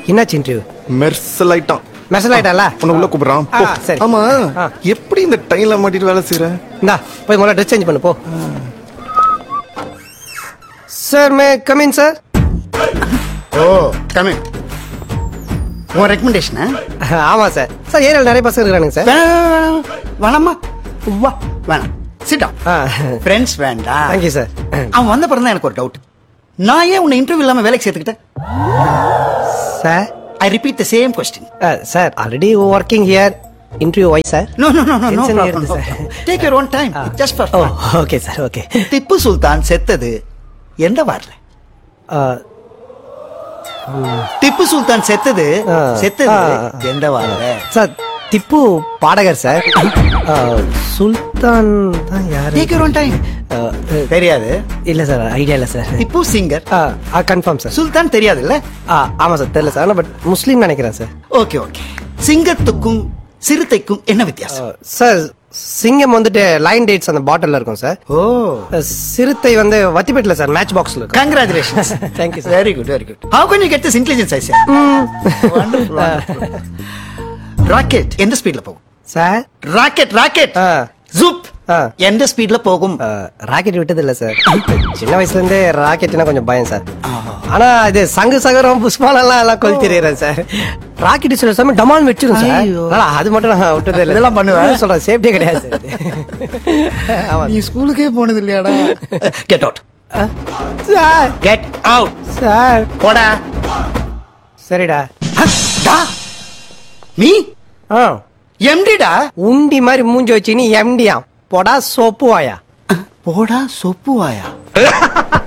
என்னாச்சு இன்டர்வியூ மெர்சல் ஆயிட்டான் மெசல் ஆயிட்டல உன்னை உள்ள கூப்பிடுறான் ஆ, போ. சரி. ஆமா ஆ. எப்படி இந்த டைம்ல மாட்டிட்டு வேலை செய்யற இந்தா போய் முதல்ல ட்ரெஸ் சேஞ்ச் பண்ணு போ sir may come in sir oh coming உன் ரெக்கமெண்டேஷனா ஆமா சார் சார் ஏரியாவில் நிறைய பசங்க இருக்கிறானுங்க சார் வேணாமா வா வேணாம் சிட்டா ஆ ஃப்ரெண்ட்ஸ் வேண்டாம் தேங்க்யூ சார் அவன் வந்த பிறகு தான் எனக்கு ஒரு டவுட் நான் ஏன் உன்னை இன்டர்வியூ இல்லாம வேலைக்கு சேர்த்துக்கிட்டேன் sir I repeat the same question sir already working here interview why sir no no no no no Tension problem ஏறுது, sir. Take your own time just for oh okay sir okay Tipu Sultan செத்தது எந்த வார்ல திப்பு சுல்தான் செத்தது ஆ. செத்தது ஆ. எந்த வார்ல sir Tipu பாடகர் sir ஆ, சுல்தான் தான் யாரு take your own time ஆ, தெரியாது இல்ல சார் ஐடியா இல்ல சார் திப்பு சிங்கர் ஆ கன்ஃபார்ம் சார் சுல்தான் தெரியாதுல்ல ஆ ஆமா சார் தெரியல சார் பட் முஸ்லீம் நினைக்கிறேன் சார் ஓகே ஓகே சிங்கத்துக்கும் சிறுத்தைக்கும் என்ன வித்தியாசம் சார் சிங்கம் வந்துட்டு லைன் டேட்ஸ் அந்த பாட்டில்ல இருக்கும் சார் ஓ சிறுத்தை வந்து வத்திப்பேட்டில் சார் மேட்ச் பாக்ஸ்ல இருக்கும் congratulations Thank you, sir. Very good very good how can you get this intelligence I say rocket எந்த ஸ்பீட்ல போகும் சார் ராக்கெட் ராக்கெட் ஆ. ஜூப் ஆ. எந்த ஸ்பீட்ல போகும் ராக்கெட் விட்டது இல்ல சார் சின்ன வயசுல இருந்தே ராக்கெட்னா கொஞ்சம் பயம் சார் ஆனா இது சங்கு சகரம் புஷ்பாலெல்லாம் எல்லாம் கொளுத்திடுறேன் சார் ராக்கெட் சில சமயம் டமால் வச்சிரும் சார் ஐயோ. அதனால அது மட்டும் நான் விட்டது இல்லை இதெல்லாம் பண்ணுவேன். சொல்றேன் சேஃப்டியே கிடையாது சார் ஆமா நீ ஸ்கூலுக்கே போனது இல்லையாடா get out sir get out sir போடா சரிடா டா நீ ஆ எம்டிடா உண்டி மாதிரி மூஞ்சி வச்சு நீ எம்டியாம் போடா சோப்பு வாயா போடா சொப்பு வாயா